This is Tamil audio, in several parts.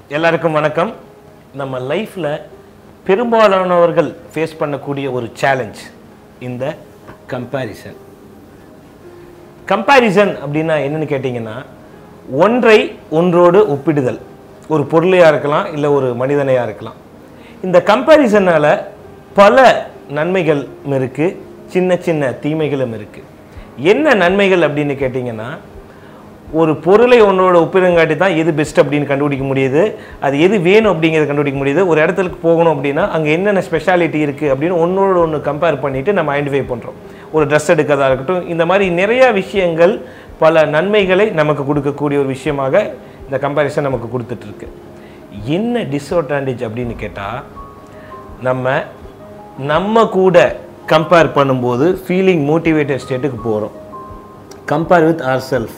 எல்லாருக்கும் வணக்கம் நம்ம லைஃப்பில் பெரும்பாலானவர்கள் ஃபேஸ் பண்ணக்கூடிய ஒரு சேலஞ்ச் இந்த கம்பேரிசன் கம்பேரிசன் அப்படின்னா என்னன்னு கேட்டிங்கன்னா ஒன்றை ஒன்றோடு ஒப்பிடுதல் ஒரு பொருளையாக இருக்கலாம் இல்லை ஒரு மனிதனையாக இருக்கலாம் இந்த கம்பேரிசனால் பல நன்மைகளும் இருக்குது சின்ன சின்ன தீமைகளும் இருக்குது என்ன நன்மைகள் அப்படின்னு கேட்டிங்கன்னா ஒரு பொருளை ஒன்றோட ஒப்பிடுங்காட்டி தான் எது பெஸ்ட் அப்படின்னு கண்டுபிடிக்க முடியுது அது எது வேணும் அப்படிங்கிறத கண்டுபிடிக்க முடியுது ஒரு இடத்துக்கு போகணும் அப்படின்னா அங்கே என்னென்ன ஸ்பெஷாலிட்டி இருக்குது அப்படின்னு ஒன்றோட ஒன்று கம்பேர் பண்ணிவிட்டு நம்ம ஐடென்டிஃபை பண்ணுறோம் ஒரு ட்ரெஸ் எடுக்கிறதா இருக்கட்டும் இந்த மாதிரி நிறையா விஷயங்கள் பல நன்மைகளை நமக்கு கொடுக்கக்கூடிய ஒரு விஷயமாக இந்த கம்பேரிசன் நமக்கு கொடுத்துட்ருக்கு என்ன டிஸ்அட்வான்டேஜ் அப்படின்னு கேட்டால் நம்ம நம்ம கூட கம்பேர் பண்ணும்போது ஃபீலிங் மோட்டிவேட்டட் ஸ்டேட்டுக்கு போகிறோம் கம்பேர் வித் ஆர் செல்ஃப்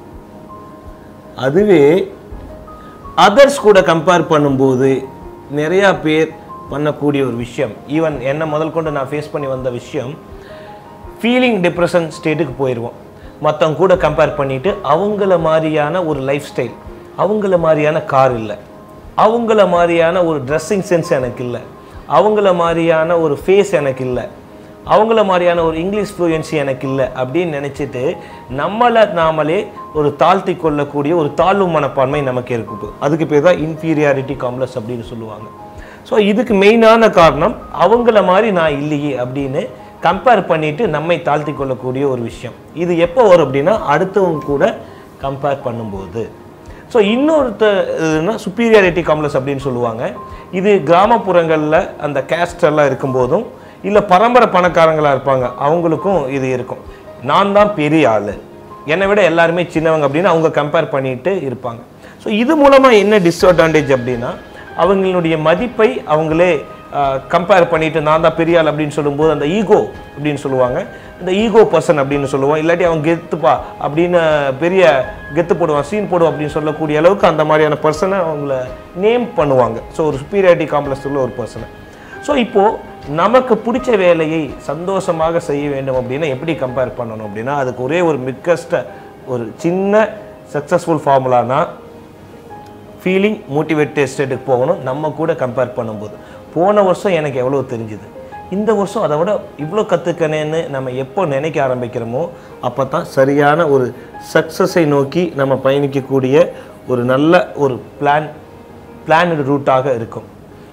அதுவே அதர்ஸ் கூட கம்பேர் பண்ணும்போது நிறையா பேர் பண்ணக்கூடிய ஒரு விஷயம் ஈவன் என்ன முதல் கொண்டு நான் ஃபேஸ் பண்ணி வந்த விஷயம் ஃபீலிங் டிப்ரெஷன் ஸ்டேட்டுக்கு போயிடுவோம் மற்றவங்க கூட கம்பேர் பண்ணிவிட்டு அவங்கள மாதிரியான ஒரு லைஃப் ஸ்டைல் அவங்கள மாதிரியான கார் இல்லை அவங்கள மாதிரியான ஒரு ட்ரெஸ்ஸிங் சென்ஸ் எனக்கு இல்லை அவங்கள மாதிரியான ஒரு ஃபேஸ் எனக்கு இல்லை அவங்கள மாதிரியான ஒரு இங்கிலீஷ் ஃப்ளூயன்சி எனக்கு இல்லை அப்படின்னு நினச்சிட்டு நம்மளை நாமளே ஒரு தாழ்த்தி கொள்ளக்கூடிய ஒரு தாழ்வு மனப்பான்மை நமக்கு இருக்குது அதுக்கு பேர் தான் இன்ஃபீரியாரிட்டி காம்ப்ளெக்ஸ் அப்படின்னு சொல்லுவாங்க ஸோ இதுக்கு மெயினான காரணம் அவங்கள மாதிரி நான் இல்லையே அப்படின்னு கம்பேர் பண்ணிட்டு நம்மை தாழ்த்தி கொள்ளக்கூடிய ஒரு விஷயம் இது எப்போ வரும் அப்படின்னா அடுத்தவங்க கூட கம்பேர் பண்ணும்போது ஸோ இன்னொருத்த இதுனா சுப்பீரியாரிட்டி காம்ப்ளெக்ஸ் அப்படின்னு சொல்லுவாங்க இது கிராமப்புறங்களில் அந்த caste எல்லாம் இருக்கும்போதும் இல்லை பரம்பரை பணக்காரங்களாக இருப்பாங்க அவங்களுக்கும் இது இருக்கும் நான் தான் பெரிய ஆள் என்னை விட எல்லாருமே சின்னவங்க அப்படின்னு அவங்க கம்பேர் பண்ணிட்டு இருப்பாங்க ஸோ இது மூலமாக என்ன டிஸ்அட்வான்டேஜ் அப்படின்னா அவங்களுடைய மதிப்பை அவங்களே கம்பேர் பண்ணிட்டு நான் தான் பெரிய ஆள் அப்படின்னு சொல்லும்போது அந்த ஈகோ அப்படின்னு சொல்லுவாங்க இந்த ஈகோ பர்சன் அப்படின்னு சொல்லுவோம் இல்லாட்டி அவன் கெத்துப்பா அப்படின்னு பெரிய கெத்து போடுவான் சீன் போடுவான் அப்படின்னு சொல்லக்கூடிய அளவுக்கு அந்த மாதிரியான பர்சனை அவங்கள நேம் பண்ணுவாங்க ஸோ ஒரு சுப்பீரியாரிட்டி காம்ப்ளெக்ஸ் உள்ள ஒரு பர்சனை ஸோ இப்போது நமக்கு பிடிச்ச வேலையை சந்தோஷமாக செய்ய வேண்டும் அப்படின்னா எப்படி கம்பேர் பண்ணணும் அப்படின்னா அதுக்கு ஒரே ஒரு மிக்கஸ்ட ஒரு சின்ன சக்ஸஸ்ஃபுல் ஃபார்முலானா ஃபீலிங் மோட்டிவேட்டட் ஸ்டேட்டுக்கு போகணும் நம்ம கூட கம்பேர் பண்ணும்போது போன வருஷம் எனக்கு எவ்வளோ தெரிஞ்சுது இந்த வருஷம் அதை விட இவ்வளோ கற்றுக்கணேன்னு நம்ம எப்போ நினைக்க ஆரம்பிக்கிறோமோ அப்போ தான் சரியான ஒரு சக்ஸஸை நோக்கி நம்ம பயணிக்கக்கூடிய ஒரு நல்ல ஒரு பிளான் பிளானடு ரூட்டாக இருக்கும்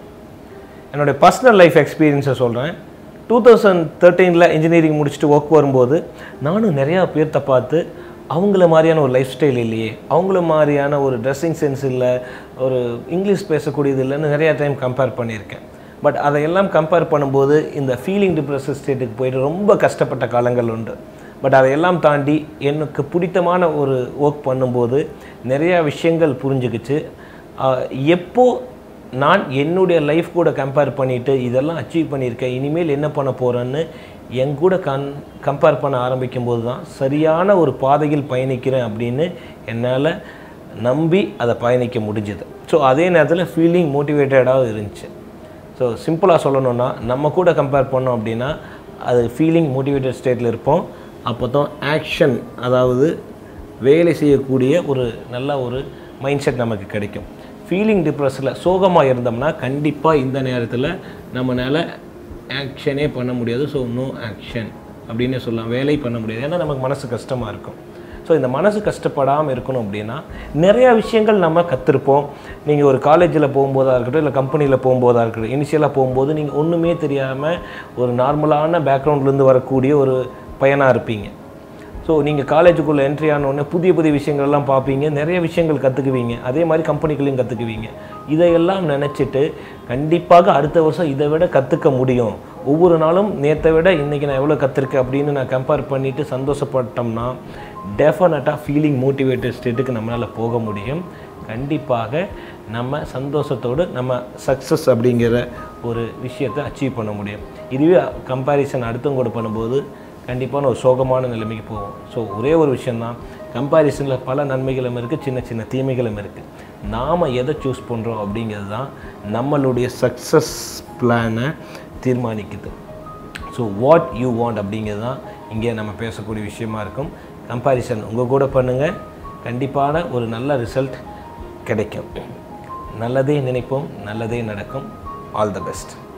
என்னுடைய பர்சனல் லைஃப் எக்ஸ்பீரியன்ஸை சொல்கிறேன் டூ தௌசண்ட் தேர்ட்டீனில் இன்ஜினியரிங் முடிச்சுட்டு ஒர்க் வரும்போது நானும் நிறையா பேர்த்த பார்த்து அவங்கள மாதிரியான ஒரு லைஃப் ஸ்டைல் இல்லையே அவங்கள மாதிரியான ஒரு ட்ரெஸ்ஸிங் சென்ஸ் இல்லை ஒரு இங்கிலீஷ் பேசக்கூடியது இல்லைன்னு நிறையா டைம் கம்பேர் பண்ணியிருக்கேன் பட் அதையெல்லாம் கம்பேர் பண்ணும்போது இந்த ஃபீலிங் டிப்ரெஷன் ஸ்டேட்டுக்கு போயிட்டு ரொம்ப கஷ்டப்பட்ட காலங்கள் உண்டு பட் அதையெல்லாம் தாண்டி எனக்கு பிடித்தமான ஒரு ஒர்க் பண்ணும்போது நிறையா விஷயங்கள் புரிஞ்சுக்கிச்சு ஆஹ் எப்போ நான் என்னுடைய லைஃப் கூட கம்பேர் பண்ணிவிட்டு இதெல்லாம் அச்சீவ் பண்ணியிருக்கேன் இனிமேல் என்ன பண்ண போகிறேன்னு என் கூட கன் கம்பேர் பண்ண ஆரம்பிக்கும் போது தான் சரியான ஒரு பாதையில் பயணிக்கிறேன் அப்படின்னு என்னால் நம்பி அதை பயணிக்க முடிஞ்சுது ஸோ அதே நேரத்தில் ஃபீலிங் மோட்டிவேட்டடாக இருந்துச்சு ஸோ சிம்பிளாக சொல்லணும்னா நம்ம கூட கம்பேர் பண்ணோம் அப்படின்னா அது ஃபீலிங் மோட்டிவேட்டட் ஸ்டேட்டில் இருப்போம் அப்போ தான் ஆக்ஷன் அதாவது வேலை செய்யக்கூடிய ஒரு நல்ல ஒரு மைண்ட் செட் நமக்கு கிடைக்கும் ஃபீலிங் டிப்ரெஸில் சோகமாக இருந்தோம்னா கண்டிப்பாக இந்த நேரத்தில் நம்மளால் ஆக்ஷனே பண்ண முடியாது ஸோ நோ ஆக்ஷன் அப்படின்னே சொல்லலாம் வேலை பண்ண முடியாது ஏன்னா நமக்கு மனசு கஷ்டமாக இருக்கும் ஸோ இந்த மனசு கஷ்டப்படாமல் இருக்கணும் அப்படின்னா நிறையா விஷயங்கள் நம்ம கற்றுருப்போம் நீங்கள் ஒரு காலேஜில் போகும்போதாக இருக்கட்டும் இல்லை கம்பெனியில் போகும்போதாக இருக்கட்டும் இனிஷியலாக போகும்போது நீங்கள் ஒன்றுமே தெரியாமல் ஒரு நார்மலான பேக்ரவுண்ட்லேருந்து வரக்கூடிய ஒரு பையனாக இருப்பீங்க ஸோ நீங்கள் காலேஜுக்குள்ளே என்ட்ரி ஆனோடனே புதிய புதிய விஷயங்கள்லாம் பார்ப்பீங்க நிறைய விஷயங்கள் கற்றுக்குவீங்க அதே மாதிரி கம்பெனிகளையும் கற்றுக்குவீங்க இதையெல்லாம் நினச்சிட்டு கண்டிப்பாக அடுத்த வருஷம் இதை விட கற்றுக்க முடியும் ஒவ்வொரு நாளும் நேற்றை விட இன்றைக்கி நான் எவ்வளோ கற்றுருக்கேன் அப்படின்னு நான் கம்பேர் பண்ணிவிட்டு சந்தோஷப்பட்டோம்னா டெஃபினட்டாக ஃபீலிங் மோட்டிவேட்டட் ஸ்டேட்டுக்கு நம்மளால் போக முடியும் கண்டிப்பாக நம்ம சந்தோஷத்தோடு நம்ம சக்ஸஸ் அப்படிங்கிற ஒரு விஷயத்தை அச்சீவ் பண்ண முடியும் இதுவே கம்பேரிசன் அடுத்தவங்க கூட பண்ணும்போது கண்டிப்பான ஒரு சோகமான நிலைமைக்கு போவோம் ஸோ ஒரே ஒரு விஷயந்தான் கம்பேரிசனில் பல நன்மைகளும் இருக்குது சின்ன சின்ன தீமைகளும் இருக்குது நாம் எதை சூஸ் பண்ணுறோம் அப்படிங்கிறது தான் நம்மளுடைய சக்ஸஸ் பிளானை தீர்மானிக்குது ஸோ வாட் யூ வாண்ட் அப்படிங்கிறது தான் இங்கே நம்ம பேசக்கூடிய விஷயமா இருக்கும் கம்பேரிசன் உங்கள் கூட பண்ணுங்கள் கண்டிப்பான ஒரு நல்ல ரிசல்ட் கிடைக்கும் நல்லதே நினைப்போம் நல்லதே நடக்கும் ஆல் த பெஸ்ட்